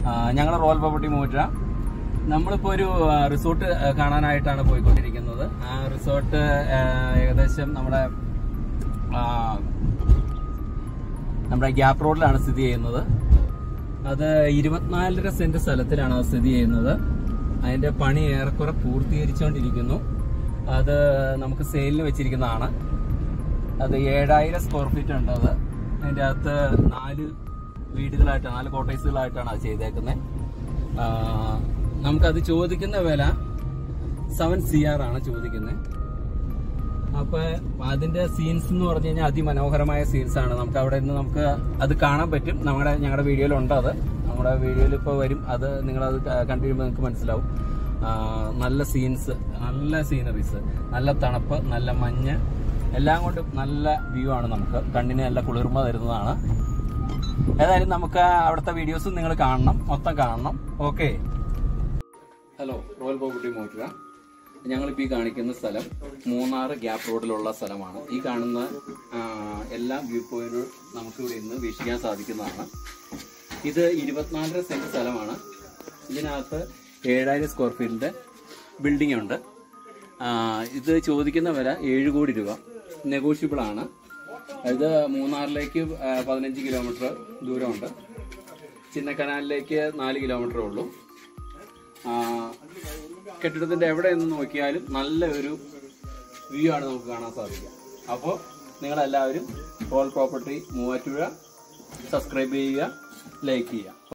ഞങ്ങൾ royal property മൂറ്റ നമ്മളിപ്പോ ഒരു ആ, റിസോർട്ട് ആ, കാണാനായിട്ടാണ് പോയിക്കൊണ്ടിരിക്കുന്നത് ആ റിസോർട്ട് ആ, ഏകദേശം നമ്മുടെ ആ, നമ്മുടെ ഗ്യാപ്പ് റോഡിലാണ് സ്ഥിതി ചെയ്യുന്നത് അത് ഇരുപത്തിനാലര സെന്റ് സ്ഥലത്തിലാണ് അത് സ്ഥിതി ചെയ്യുന്നത് അതിന്റെ പണി ഏറെക്കുറെ പൂർത്തീകരിച്ചുകൊണ്ടിരിക്കുന്നു അത് നമുക്ക് സെയിലിന് വെച്ചിരിക്കുന്നതാണ് അത് ഏഴായിരം സ്ക്വയർ ഫീറ്റ് ഉണ്ട് അത് അതിൻ്റെ അകത്ത് നാല് വീടുകളായിട്ടാണ് നാല് കോട്ടേഴ്സുകളായിട്ടാണ് അത് ചെയ്തേക്കുന്നത് നമുക്കത് ചോദിക്കുന്ന വില സെവൻ സി ആർ ആണ് ചോദിക്കുന്നത് അപ്പൊ അതിന്റെ സീൻസ് എന്ന് പറഞ്ഞു കഴിഞ്ഞാൽ അതിമനോഹരമായ സീൻസ് ആണ് നമുക്ക് അവിടെ നിന്ന് നമുക്ക് അത് കാണാൻ പറ്റും നമ്മുടെ ഞങ്ങളുടെ വീഡിയോയിൽ ഉണ്ട് അത് നമ്മുടെ വീഡിയോയിൽ ഇപ്പോൾ വരും അത് നിങ്ങളത് ക- കണ്ടു കഴിയുമ്പോൾ നിങ്ങൾക്ക് മനസ്സിലാവും ആ, നല്ല സീൻസ് നല്ല സീനറീസ് നല്ല തണുപ്പ് നല്ല മഞ്ഞ് എല്ലാം കൊണ്ടും നല്ല വ്യൂ ആണ് നമുക്ക് കണ്ണിന് നല്ല കുളിർമ തരുന്നതാണ് ഏതായാലും നമുക്ക് അവിടുത്തെ വീഡിയോസും നിങ്ങൾ കാണണം മൊത്തം കാണണം ഓക്കെ ഹലോ റോയൽ പ്രോപ്പർട്ടി മോട്ടുക ഞങ്ങളിപ്പോൾ ഈ കാണിക്കുന്ന സ്ഥലം മൂന്നാർ ഗ്യാപ്പ് റോഡിലുള്ള സ്ഥലമാണ് ഈ കാണുന്ന ആ, എല്ലാ വ്യൂ പോയിന്റും നമുക്ക് ഇവിടെ ഇന്ന് വീക്ഷിക്കാൻ സാധിക്കുന്നതാണ് ഇത് ഇരുപത്തിനാലര സെന്റ് സ്ഥലമാണ് ഇതിനകത്ത് ഏഴായിരം സ്ക്വയർ ഫീറ്റിന്റെ ബിൽഡിംഗ് ഉണ്ട് ആ, ഇത് ചോദിക്കുന്ന വില ഏഴ് കോടി രൂപ നെഗോഷ്യബിൾ ആണ് ഇത് മൂന്നാറിലേക്ക് ആ, പതിനഞ്ച് കിലോമീറ്റർ ദൂരമുണ്ട് ചിന്നക്കനാലിലേക്ക് നാല് കിലോമീറ്റർ ഉള്ളൂ ആ, കെട്ടിടത്തിന്റെ എവിടെ നിന്ന് നോക്കിയാലും നല്ല ഒരു വ്യൂ ആണ് നമുക്ക് കാണാൻ സാധിക്കുക അപ്പോൾ നിങ്ങളെല്ലാവരും റോൾ പ്രോപ്പർട്ടി മൂവാറ്റുപുഴ സബ്സ്ക്രൈബ് ചെയ്യുക ലൈക്ക് ചെയ്യുക